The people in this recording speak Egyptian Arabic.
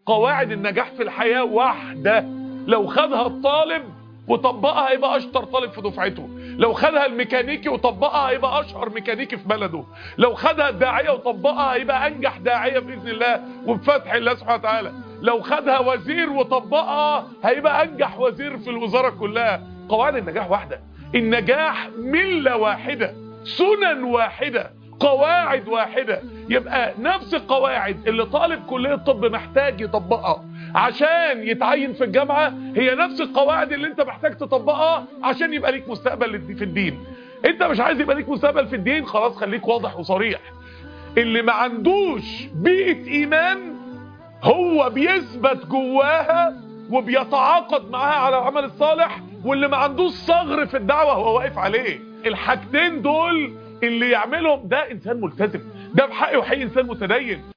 قواعد النجاح في الحياة واحدة لو خدها الطالب وطبقها هيبقى اشطر طالب في دفعته لو خدها الميكانيكي وطبقها هيبقى اشهر ميكانيكي في بلده لو خدها الداعيه وطبقها هيبقى انجح داعيه باذن الله وبفتح الله سبحانه وتعالى لو خدها وزير وطبقها هيبقى انجح وزير في الوزاره كلها قواعد النجاح واحده النجاح مله واحده سنن واحده قواعد واحده يبقى نفس القواعد اللي طالب كليه الطب محتاج يطبقها عشان يتعين في الجامعة هي نفس القواعد اللي انت محتاج تطبقها عشان يبقى ليك مستقبل في الدين انت مش عايز يبقى ليك مستقبل في الدين خلاص خليك واضح وصريح اللي ما عندوش بيئة ايمان هو بيثبت جواها وبيتعاقد معاها على العمل الصالح واللي ما عندوش صغر في الدعوة هو واقف عليه الحاجتين دول اللي يعملهم ده انسان ملتزم ده بحقه وحقيقي انسان متدين